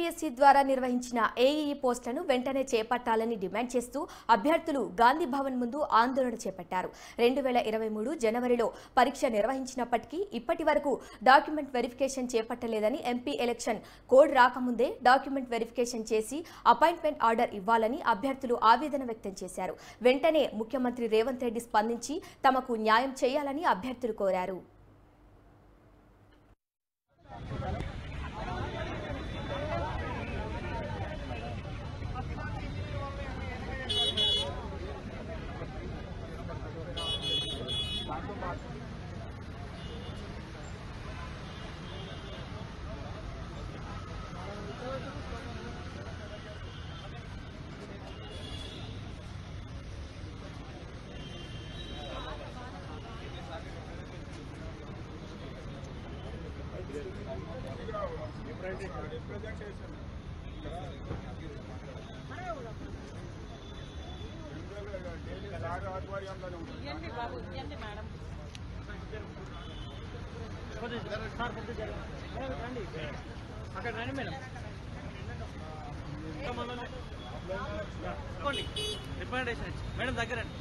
TSPSC ద్వారా నిర్వహించిన AEE పోస్టులను వెంటనే చేపట్టాలని డిమాండ్ చేస్తూ అభ్యర్థులు గాంధీ భవన్ ముందు ఆందోళన చేపట్టారు రెండు వేల ఇరవై మూడు జనవరిలో పరీక్ష నిర్వహించినప్పటికీ ఇప్పటి వరకు డాక్యుమెంట్ వెరిఫికేషన్ చేపట్టలేదని ఎంపీ ఎలక్షన్ కోడ్ రాకముందే డాక్యుమెంట్ వెరిఫికేషన్ చేసి అపాయింట్మెంట్ ఆర్డర్ ఇవ్వాలని అభ్యర్థులు ఆవేదన వ్యక్తం చేశారు వెంటనే ముఖ్యమంత్రి రేవంత్ రెడ్డి స్పందించి తమకు న్యాయం చేయాలని అభ్యర్థులు కోరారు ఇవ్వండి బాబు ఇవ్వండి మేడం సార్ కొద్దిగా జరగండి. మేడం ఇటు రండి అక్కడ రండి మేడం తీసుకోండి రికమెండేషన్ ఇచ్చి మేడం దగ్గర రండి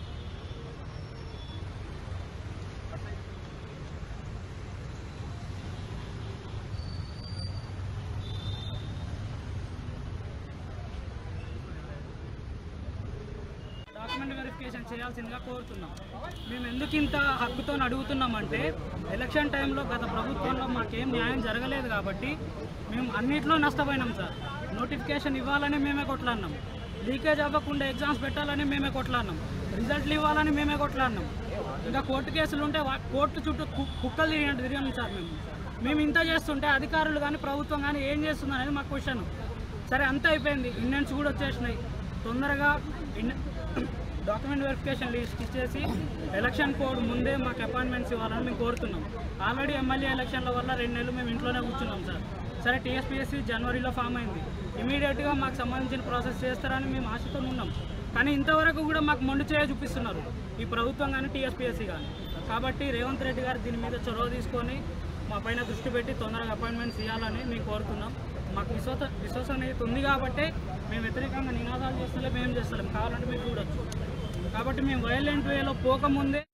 డాక్యుమెంట్ వెరిఫికేషన్ చేయాల్సిందిగా కోరుతున్నాం మేము ఎందుకు ఇంత హక్కుతో అడుగుతున్నామంటే ఎలక్షన్ టైంలో గత ప్రభుత్వంలో మాకేం న్యాయం జరగలేదు కాబట్టి మేము అన్నిట్లో నష్టపోయినాం సార్ నోటిఫికేషన్ ఇవ్వాలని మేమే కొట్లాడినాం లీకేజ్ అవ్వకుండా ఎగ్జామ్స్ పెట్టాలని మేమే కొట్లాడినాం రిజల్ట్లు ఇవ్వాలని మేమే కొట్లాడినాం ఇంకా కోర్టు కేసులు ఉంటే వా- కోర్టు చుట్టూ కు- కుక్కలు తిరిగినట్టు తిరిగాం సార్ మేము మేము ఇంత చేస్తుంటే అధికారులు కానీ ప్రభుత్వం కానీ ఏం చేస్తుంది అనేది మా క్వశ్చన్ సరే అంతా అయిపోయింది ఇండియన్స్ కూడా వచ్చేసినాయి తొందరగా ఇన్- డాక్యుమెంట్ వెరిఫికేషన్ లిస్ట్ ఇచ్చేసి ఎలక్షన్ కోడ్ ముందే మాకు అపాయింట్మెంట్స్ ఇవ్వాలని మేము కోరుతున్నాం ఆల్రెడీ ఎమ్మెల్యే ఎలక్షన్ల వల్ల రెండు నెలలు మేము ఇంట్లోనే కూర్చున్నాం సార్ సరే టీఎస్పీఎస్సీ జనవరిలో ఫామ్ అయింది ఇమీడియట్గా మాకు సంబంధించిన ప్రాసెస్ చేస్తారని మేము ఆశతో ఉన్నాం కానీ ఇంతవరకు కూడా మాకు మొండి చేయ చూపిస్తున్నారు ఈ ప్రభుత్వం కానీ టీఎస్పీఎస్సీ కానీ కాబట్టి రేవంత్ రెడ్డి గారు దీని మీద చొరవ తీసుకొని మా పైన దృష్టి పెట్టి తొందరగా అపాయింట్మెంట్స్ ఇవ్వాలని మేము కోరుతున్నాం మాకు విశ్వాస విశ్వసనీయత ఉంది కాబట్టి మేము వ్యతిరేకంగా నినాదాలు చేస్తలేం మేము చేస్తలేం కావాలంటే మీరు చూడొచ్చు కాబట్టి మేము వైలెంట్ వేలో పోకముందే